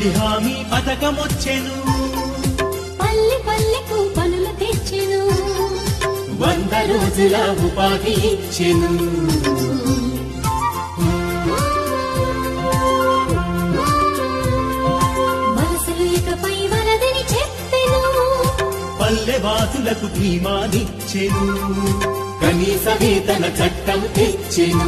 ఉపాధి హామీ పథకమొచ్చెను పల్లె పల్లెకు పనులు తెచ్చెను వంద రోజుల ఉపాధి ఇచ్చెను వలసలు ఇకపై వలదని చెప్పెను పల్లె వాసులకు ధీమానిచ్చెను కనీస వేతన చట్టం తెచ్చెను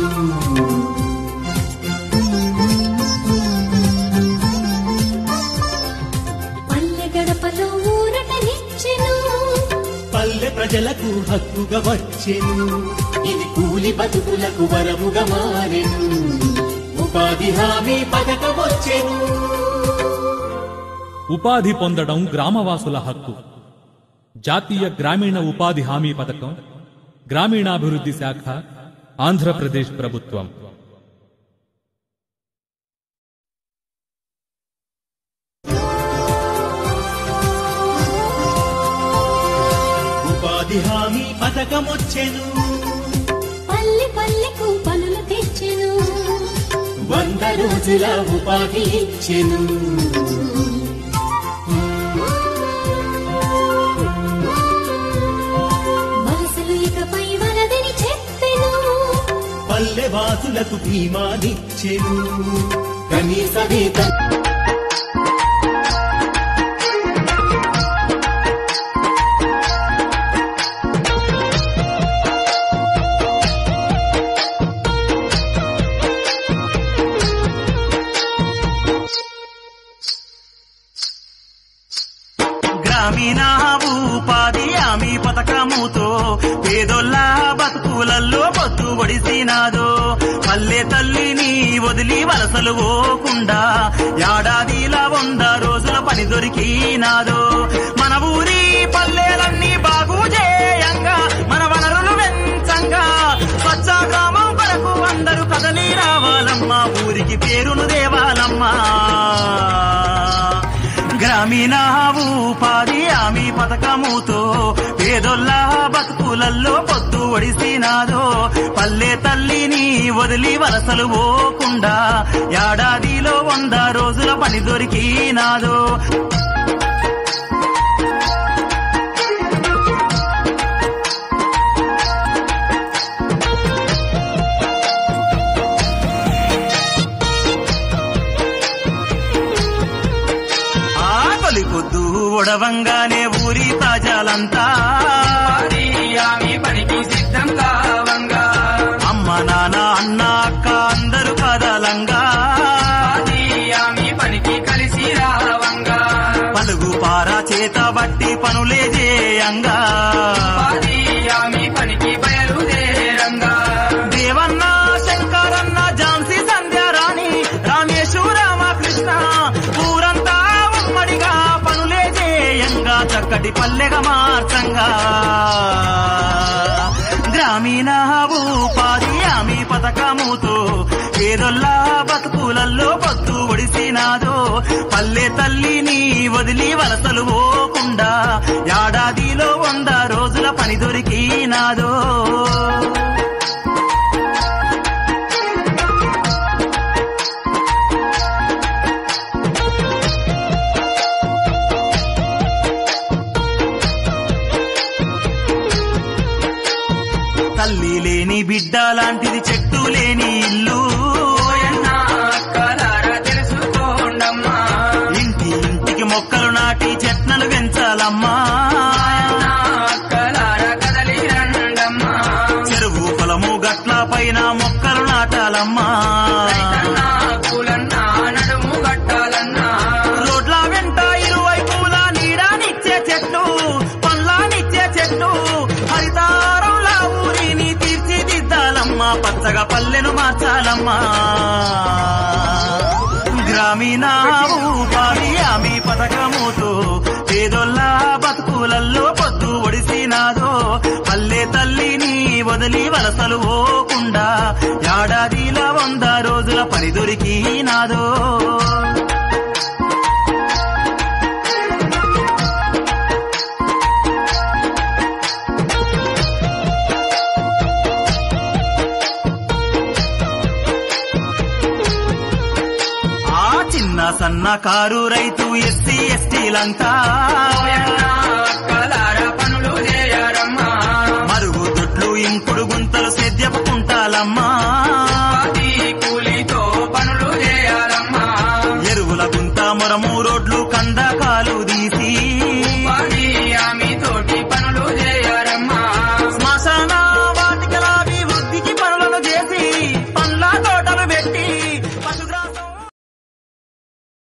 పల్లె గడపలో ఊరటనిచ్చెను పల్లె ప్రజలకు హక్కుగా వచ్చెను ఇది కూలి బతుకులకు వరముగా మారెను ఉపాధి హామీ పథకమొచ్చెను ఉపాధి పొందడం గ్రామవాసుల హక్కు జాతీయ గ్రామీణ ఉపాధి హామీ పథకం గ్రామీణాభివృద్ధి శాఖ ఆంధ్రప్రదేశ్ ప్రభుత్వం ఉపాధి హామీ పథకమొచ్చెను పల్లె పల్లెకు పనులు తెచ్చెను వంద రోజుల ఉపాధి ఇచ్చెను వలసలు ఇకపై వలదని చెప్పెను పల్లె వాసులకు ధీమానిచ్చెను కనీస వేతన గ్రామీణ ఉపాధి హామీ పథకముతో పేదోళ్ళ బతుకులల్లో పొత్తు ఒడిసినాదో పల్లె తల్లిని వదిలి వలసలు పోకుండా ఏడాదిలా వంద రోజుల పని దొరికినాదో మన ఊరి పల్లెలన్నీ బాగు చేయంగా మన వనరులు వెంచంగా స్వచ్ఛ గ్రామం కొరకు అందరూ కదలి రావాలమ్మా ఊరికి పేరును దేవాలమ్మా గ్రామీణ ఉపాధి హామీ పథకముతో పేదోళ్ళ బతుకులల్లో పొద్దు ఒడిసినాదో పల్లె తల్లిని వదిలి వలసలు పోకుండా ఏడాదిలో వంద రోజుల పని దొరికినాదో ఆ తొలి పొద్దు ఒడవంగానే ఊరి తాజాలంతా పనికి సిద్ధం కావంగా అమ్మ నాన్న అన్న అక్క అందరూ కదలంగా పనికి కలిసి రావంగా పలుగు పారా చేత బట్టి పనులే చేయంగా పనికి బయలుదేరంగా దేవన్న శంకరన్న ఝాన్సీ సంధ్యారాణి రామేశు రామకృష్ణ ఊరంతా ఉమ్మడిగా పనులే చేయంగా చక్కటి పల్లెగా మార్చంగా గ్రామీణ ఉపాధి హామీ పథకముతో పేదొల్ల బతుకులల్లో పొత్తు ఒడిసినాదో పల్లె తల్లిని వదిలి వలసలు పోకుండా ఏడాదిలో వంద రోజుల పని దొరికినాదో తల్లి లేని బిడ్డ లాంటిది చెట్టు లేని ఇల్లు ఇంటి ఇంటికి మొక్కలు నాటి చెట్లను పెంచాలమ్మా చెరువు పొలము గట్ల పైన మొక్కలు నాటాలమ్మా రోడ్ల వెంట ఇరువైపులా నీడానిచ్చే చెట్లు పండ్లానిచ్చే చెట్లు హరితారంలా ఊరిని తీర్చిదిద్దాలమ్మా పచ్చగా పల్లెను మార్చాలమ్మా గ్రామీణ ఉపాధి హామీ పథకముతో పేదోళ్ళ బతుకులల్లో పొద్దు ఒడిసినాదో పల్లె తల్లిని వదిలి వలసలు పోకుండా ఏడాదిలా వంద రోజుల పని దొరికినాదో ఆ చిన్న సన్నకారు రైతు ఎస్సీ ఎస్టీలంతా పనులు చేయరమ్మా మరుగు దొడ్లు ఇంకుడు గుంతలు సేద్యపు కుంటాలమ్మా